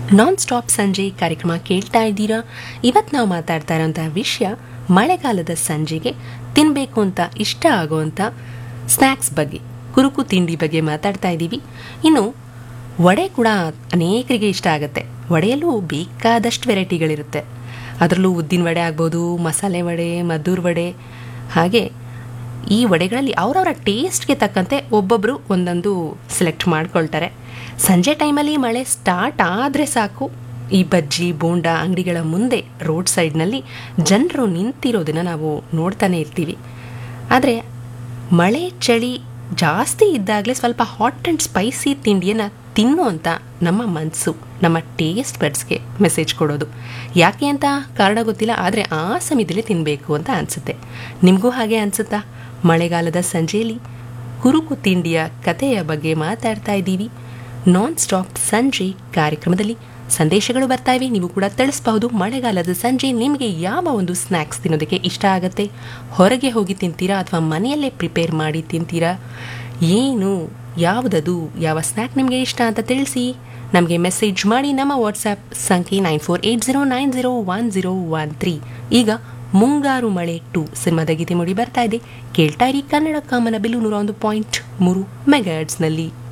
non stop ಸಂಜೆ ಕಾರ್ಯಕ್ರಮ ಕೇಳ್ತಾ ಇದ್ದೀರಾ ಇವತ್ತು ನಾವು ಮಾತಾಡ್ತಾ ಇರೋಂತಹ ವಿಷಯ ಮಳೆಗಾಲದ ಸಂಜೆಗೆ ತಿನ್ನಬೇಕು ಅಂತ ಇಷ್ಟ ಆಗುವಂಥ ಸ್ನ್ಯಾಕ್ಸ್ ಬಗ್ಗೆ ಕುರುಕು ತಿಂಡಿ ಬಗ್ಗೆ ಮಾತಾಡ್ತಾ ಇದ್ದೀವಿ ಇನ್ನು ವಡೆ ಕೂಡ ಅನೇಕರಿಗೆ ಇಷ್ಟ ಆಗುತ್ತೆ ವಡೆಯಲ್ಲೂ ಬೇಕಾದಷ್ಟು ವೆರೈಟಿಗಳಿರುತ್ತೆ ಅದರಲ್ಲೂ ಉದ್ದಿನ ವಡೆ ಆಗ್ಬೋದು ಮಸಾಲೆ ವಡೆ ಮದ್ದೂರು ವಡೆ ಹಾಗೆ ಈ ವಡೆಗಳಲ್ಲಿ ಅವರವರ ಟೇಸ್ಟ್ಗೆ ತಕ್ಕಂತೆ ಒಬ್ಬೊಬ್ಬರು ಒಂದೊಂದು ಸೆಲೆಕ್ಟ್ ಮಾಡ್ಕೊಳ್ತಾರೆ ಸಂಜೆ ಟೈಮಲ್ಲಿ ಮಳೆ ಸ್ಟಾರ್ಟ್ ಆದರೆ ಸಾಕು ಈ ಬಜ್ಜಿ ಬೋಂಡ ಅಂಗಡಿಗಳ ಮುಂದೆ ರೋಡ್ ಸೈಡ್ನಲ್ಲಿ ಜನರು ನಿಂತಿರೋದನ್ನು ನಾವು ನೋಡ್ತಾನೆ ಇರ್ತೀವಿ ಆದರೆ ಮಳೆ ಚಳಿ ಜಾಸ್ತಿ ಇದ್ದಾಗಲೇ ಸ್ವಲ್ಪ ಹಾಟ್ ಆ್ಯಂಡ್ ಸ್ಪೈಸಿ ತಿಂಡಿಯನ್ನು ತಿನ್ನು ಅಂತ ನಮ್ಮ ಮನಸ್ಸು ನಮ್ಮ ಟೇಸ್ಟ್ ಬಡ್ಸ್ಗೆ ಮೆಸೇಜ್ ಕೊಡೋದು ಯಾಕೆ ಅಂತ ಕಾರಣ ಗೊತ್ತಿಲ್ಲ ಆದರೆ ಆ ಸಮಯದಲ್ಲಿ ತಿನ್ನಬೇಕು ಅಂತ ಅನಿಸುತ್ತೆ ನಿಮಗೂ ಹಾಗೆ ಅನಿಸುತ್ತಾ ಮಳೆಗಾಲದ ಸಂಜೆಯಲ್ಲಿ ಕುರುಕು ತಿಂಡಿಯ ಕಥೆಯ ಬಗ್ಗೆ ಮಾತಾಡ್ತಾ ಇದ್ದೀವಿ ನಾನ್ ಸ್ಟಾಪ್ ಸಂಜೆ ಕಾರ್ಯಕ್ರಮದಲ್ಲಿ ಸಂದೇಶಗಳು ಬರ್ತಾ ಇವೆ ನೀವು ಕೂಡ ತಿಳಿಸಬಹುದು ಮಳೆಗಾಲದ ಸಂಜೆ ನಿಮಗೆ ಯಾವ ಒಂದು ಸ್ನ್ಯಾಕ್ಸ್ ತಿನ್ನೋದಕ್ಕೆ ಇಷ್ಟ ಆಗುತ್ತೆ ಹೊರಗೆ ಹೋಗಿ ತಿಂತೀರಾ ಅಥವಾ ಮನೆಯಲ್ಲೇ ಪ್ರಿಪೇರ್ ಮಾಡಿ ತಿಂತೀರಾ ಏನು ಯಾವುದದು ಯಾವ ಸ್ನ್ಯಾಕ್ ನಿಮಗೆ ಇಷ್ಟ ಅಂತ ತಿಳಿಸಿ ನಮಗೆ ಮೆಸೇಜ್ ಮಾಡಿ ನಮ್ಮ ವಾಟ್ಸ್ಆ್ಯಪ್ ಸಂಖ್ಯೆ nine four eight zero nine zero one zero one three ಈಗ ಮುಂಗಾರು ಮಳೆ ಟು ಸಿನಿಮಾದ ಗೀತೆ ಮೂಡಿ ಬರ್ತಾ ಇದೆ ಕೇಳ್ತಾ ಇರಿ ಕನ್ನಡ ಕಾಮನ ಬಿಲ್ಲು ನೂರ ಒಂದು ಪಾಯಿಂಟ್ ಮೂರು ಮೆಗಾಡ್ಸ್ನಲ್ಲಿ